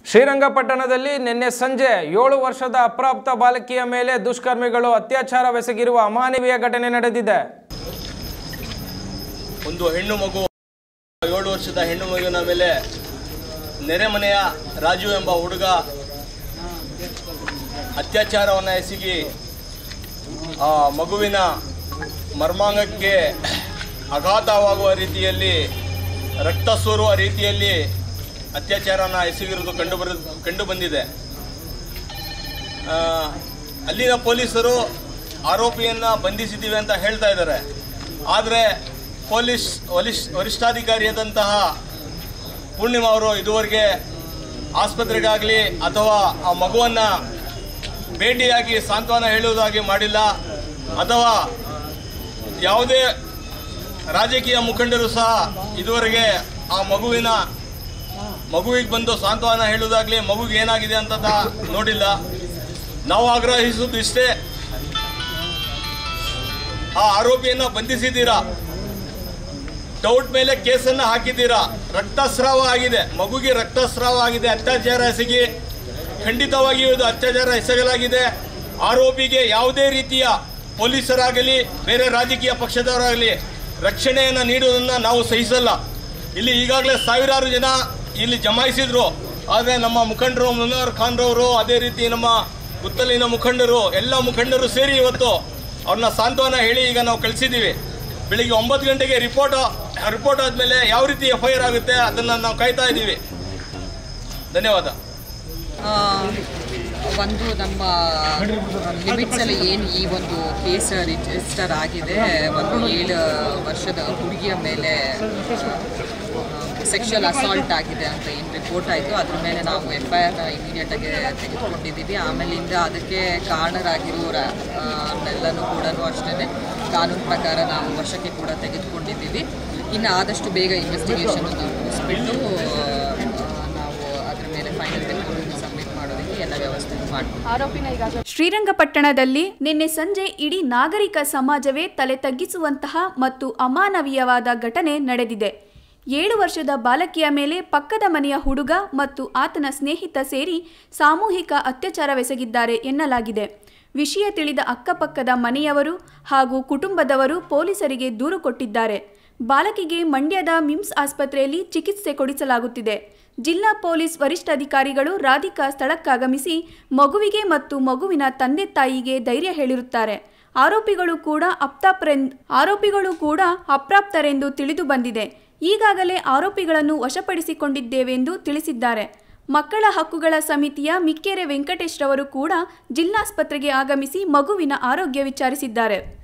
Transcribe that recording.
ಶ್ರೀರಂಗಪಟ್ಟಣದಲ್ಲಿ ನಿನ್ನೆ ಸಂಜೆ ಏಳು ವರ್ಷದ ಅಪ್ರಾಪ್ತ ಬಾಲಕಿಯ ಮೇಲೆ ದುಷ್ಕರ್ಮಿಗಳು ಅತ್ಯಾಚಾರವೆಸಗಿರುವ ಅಮಾನವೀಯ ಘಟನೆ ನಡೆದಿದೆ ಒಂದು ಹೆಣ್ಣು ಮಗು ಏಳು ವರ್ಷದ ಹೆಣ್ಣು ಮಗುವಿನ ಮೇಲೆ ನೆರೆಮನೆಯ ರಾಜು ಎಂಬ ಹುಡುಗ ಅತ್ಯಾಚಾರವನ್ನು ಎಸಗಿ ಆ ಮಗುವಿನ ಮರ್ಮಾಂಗಕ್ಕೆ ಆಘಾತವಾಗುವ ರೀತಿಯಲ್ಲಿ ರಕ್ತ ಸೋರುವ ರೀತಿಯಲ್ಲಿ ಅತ್ಯಾಚಾರನ ಎಸಗಿರುವುದು ಕಂಡು ಬರ ಕಂಡು ಬಂದಿದೆ ಆ, ಅಲ್ಲಿನ ಪೊಲೀಸರು ಆರೋಪಿಯನ್ನು ಬಂಧಿಸಿದ್ದೀವಿ ಅಂತ ಹೇಳ್ತಾ ಇದ್ದಾರೆ ಆದರೆ ಪೊಲೀಸ್ ವಲಿಷ್ ವರಿಷ್ಠಾಧಿಕಾರಿಯಾದಂತಹ ಪೂರ್ಣಿಮಾ ಅವರು ಇದುವರೆಗೆ ಆಸ್ಪತ್ರೆಗಾಗಲಿ ಅಥವಾ ಆ ಮಗುವನ್ನು ಭೇಟಿಯಾಗಿ ಸಾಂತ್ವನ ಹೇಳುವುದಾಗಿ ಮಾಡಿಲ್ಲ ಅಥವಾ ಯಾವುದೇ ರಾಜಕೀಯ ಮುಖಂಡರು ಸಹ ಇದುವರೆಗೆ ಆ ಮಗುವಿನ ಮಗುವಿಗೆ ಬಂದು ಸಾಂತ್ವನ ಹೇಳುವುದಾಗಲಿ ಮಗುಗೆ ಏನಾಗಿದೆ ಅಂತ ನೋಡಿಲ್ಲ ನಾವು ಆಗ್ರಹಿಸುವುದು ಇಷ್ಟೇ ಆ ಆರೋಪಿಯನ್ನ ಬಂಧಿಸಿದ್ದೀರಾ ಡೌಟ್ ಮೇಲೆ ಕೇಸನ್ನ ಹಾಕಿದ್ದೀರಾ ರಕ್ತಸ್ರಾವ ಆಗಿದೆ ಮಗುಗೆ ರಕ್ತಸ್ರಾವ ಆಗಿದೆ ಅತ್ಯಾಚಾರ ಎಸಗಿ ಖಂಡಿತವಾಗಿಯೂ ಇದು ಅತ್ಯಾಚಾರ ಎಸಗಲಾಗಿದೆ ಆರೋಪಿಗೆ ಯಾವುದೇ ರೀತಿಯ ಪೊಲೀಸರಾಗಲಿ ಬೇರೆ ರಾಜಕೀಯ ಪಕ್ಷದವರಾಗಲಿ ರಕ್ಷಣೆಯನ್ನು ನೀಡುವುದನ್ನು ನಾವು ಸಹಿಸಲ್ಲ ಇಲ್ಲಿ ಈಗಾಗಲೇ ಸಾವಿರಾರು ಜನ ಇಲ್ಲಿ ಜಮಾಯಿಸಿದ್ರು ಆದರೆ ನಮ್ಮ ಮುಖಂಡರು ಮುನ್ನವರ್ ಖಾನ್ರವರು ಅದೇ ರೀತಿ ನಮ್ಮ ಗುತ್ತಲಿನ ಮುಖಂಡರು ಎಲ್ಲ ಮುಖಂಡರು ಸೇರಿ ಇವತ್ತು ಅವ್ರನ್ನ ಸಾಂತ್ವನ ಹೇಳಿ ಈಗ ನಾವು ಕಳಿಸಿದ್ದೀವಿ ಬೆಳಿಗ್ಗೆ ಒಂಬತ್ತು ಗಂಟೆಗೆ ರಿಪೋರ್ಟ್ ರಿಪೋರ್ಟ್ ಆದಮೇಲೆ ಯಾವ ರೀತಿ ಎಫ್ ಐ ಆರ್ ಆಗುತ್ತೆ ಅದನ್ನು ನಾವು ಕಾಯ್ತಾ ಇದ್ದೀವಿ ಧನ್ಯವಾದ ಆ, ಒಂದು ನಮ್ಮ ಲಿಮಿಟ್ಸಲ್ಲಿ ಏನು ಈ ಒಂದು ಕೇಸ್ ರಿಜಿಸ್ಟರ್ ಆಗಿದೆ ಒಂದು ಏಳು ವರ್ಷದ ಹುಡುಗಿಯ ಮೇಲೆ ಸೆಕ್ಷುವಲ್ ಅಸಾಲ್ಟ್ ಆಗಿದೆ ಅಂತ ಏನು ರಿಪೋರ್ಟ್ ಆಯಿತು ಅದ್ರ ಮೇಲೆ ನಾವು ಎಫ್ ಐ ಆರ್ನ ಇಮಿಡಿಯೇಟಾಗಿ ತೆಗೆದುಕೊಂಡಿದ್ದೀವಿ ಆಮೇಲಿಂದ ಅದಕ್ಕೆ ಕಾರಣರಾಗಿರೋರ ಎಲ್ಲನೂ ಕೂಡ ಅಷ್ಟೇ ಕಾನೂನು ಪ್ರಕಾರ ನಾವು ವಶಕ್ಕೆ ಕೂಡ ತೆಗೆದುಕೊಂಡಿದ್ದೀವಿ ಇನ್ನು ಆದಷ್ಟು ಬೇಗ ಇನ್ವೆಸ್ಟಿಗೇಷನ್ ನಾವು ಮುಗಿಸ್ಬಿಟ್ಟು ಆ, ನಾವು ಅದ್ರ ಮೇಲೆ ಫೈನಲ್ ರಿಪೋರ್ಟ್ ಸಬ್ಮಿಟ್ ಮಾಡೋದಕ್ಕೆ ಎಲ್ಲ ವ್ಯವಸ್ಥೆ ಮಾಡ್ತೀವಿ ಶ್ರೀರಂಗಪಟ್ಟಣದಲ್ಲಿ ನಿನ್ನೆ ಸಂಜೆ ಇಡೀ ನಾಗರಿಕ ಸಮಾಜವೇ ತಲೆ ತಗ್ಗಿಸುವಂತಹ ಮತ್ತು ಅಮಾನವೀಯವಾದ ಘಟನೆ ನಡೆದಿದೆ ಏಳು ವರ್ಷದ ಬಾಲಕಿಯ ಮೇಲೆ ಪಕ್ಕದ ಮನೆಯ ಹುಡುಗ ಮತ್ತು ಆತನ ಸ್ನೇಹಿತ ಸೇರಿ ಸಾಮೂಹಿಕ ಅತ್ಯಾಚಾರವೆಸಗಿದ್ದಾರೆ ಎನ್ನಲಾಗಿದೆ ವಿಷಯ ತಿಳಿದ ಅಕ್ಕಪಕ್ಕದ ಮನೆಯವರು ಹಾಗೂ ಕುಟುಂಬದವರು ಪೊಲೀಸರಿಗೆ ದೂರು ಕೊಟ್ಟಿದ್ದಾರೆ ಬಾಲಕಿಗೆ ಮಂಡ್ಯದ ಮಿಮ್ಸ್ ಆಸ್ಪತ್ರೆಯಲ್ಲಿ ಚಿಕಿತ್ಸೆ ಕೊಡಿಸಲಾಗುತ್ತಿದೆ ಜಿಲ್ಲಾ ಪೊಲೀಸ್ ವರಿಷ್ಠಾಧಿಕಾರಿಗಳು ರಾಧಿಕಾ ಸ್ಥಳಕ್ಕಾಗಮಿಸಿ ಮಗುವಿಗೆ ಮತ್ತು ಮಗುವಿನ ತಂದೆ ತಾಯಿಗೆ ಧೈರ್ಯ ಹೇಳಿರುತ್ತಾರೆ ಆರೋಪಿಗಳು ಕೂಡ ಅಪ್ತಾಪ್ರೆಂದ್ ಆರೋಪಿಗಳು ಕೂಡ ಅಪ್ರಾಪ್ತರೆಂದು ತಿಳಿದು ಬಂದಿದೆ ಈಗಾಗಲೇ ಆರೋಪಿಗಳನ್ನು ವಶಪಡಿಸಿಕೊಂಡಿದ್ದೇವೆಂದು ತಿಳಿಸಿದ್ದಾರೆ ಮಕ್ಕಳ ಹಕ್ಕುಗಳ ಸಮಿತಿಯ ಮಿಕ್ಕೇರೆ ವೆಂಕಟೇಶ್ ರವರು ಕೂಡ ಜಿಲ್ಲಾಸ್ಪತ್ರೆಗೆ ಆಗಮಿಸಿ ಮಗುವಿನ ಆರೋಗ್ಯ ವಿಚಾರಿಸಿದ್ದಾರೆ